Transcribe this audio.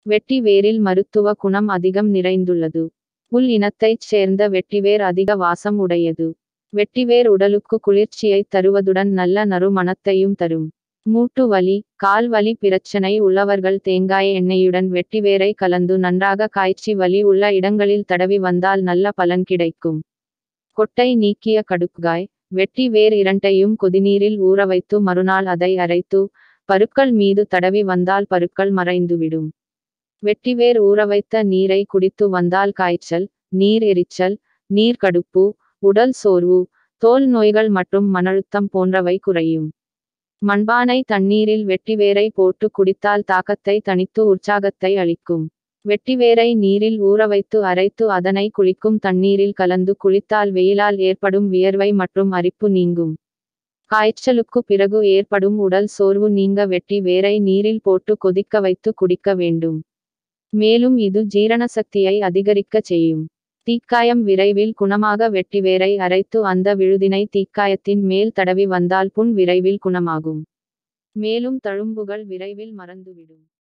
வெட்டி வேரில் மருத்துவ குணம் அதிகம் நிறைந்துள்ளது புல் இனத்தைச் சேர்ந்த வெட்டிவேர் அதிக வாசம் உடையது வெட்டிவேர் உடலுக்கு குளிர்ச்சியை தருவதுடன் நல்ல நறுமணத்தையும் தரும் மூட்டு வலி கால் வலி பிரச்சனை உள்ளவர்கள் தேங்காய் எண்ணெயுடன் வெட்டிவேரை கலந்து நன்றாக காய்ச்சி வலி உள்ள இடங்களில் தடவி வந்தால் நல்ல பலன் கிடைக்கும் கொட்டை நீக்கிய கடுக்காய் வெட்டி வேர் இரண்டையும் கொதிநீரில் ஊற வைத்து மறுநாள் அதை அரைத்து பருக்கள் மீது தடவி வந்தால் பருக்கள் மறைந்துவிடும் வெட்டிவேர் ஊறவைத்த நீரை குடித்து வந்தால் காய்ச்சல் நீர் எரிச்சல் நீர் கடுப்பு உடல் சோர்வு தோல் நோய்கள் மற்றும் மனழுத்தம் போன்றவை குறையும் மண்பானை தண்ணீரில் வெட்டிவேரை போட்டு குடித்தால் தாக்கத்தை தணித்து உற்சாகத்தை அளிக்கும் வெட்டிவேரை நீரில் ஊறவைத்து அரைத்து அதனை குளிக்கும் தண்ணீரில் கலந்து குளித்தால் வெயிலால் ஏற்படும் வியர்வை மற்றும் அரிப்பு நீங்கும் காய்ச்சலுக்கு பிறகு ஏற்படும் உடல் சோர்வு நீங்க வெட்டி வேரை நீரில் போட்டு கொதிக்க வைத்து குடிக்க வேண்டும் மேலும் இது ஜீரண சக்தியை அதிகரிக்க செய்யும் தீக்காயம் விரைவில் குணமாக வெட்டிவேரை அரைத்து அந்த விழுதினை தீக்காயத்தின் மேல் தடவி வந்தால் புண் விரைவில் குணமாகும் மேலும் தழும்புகள் விரைவில் மறந்துவிடும்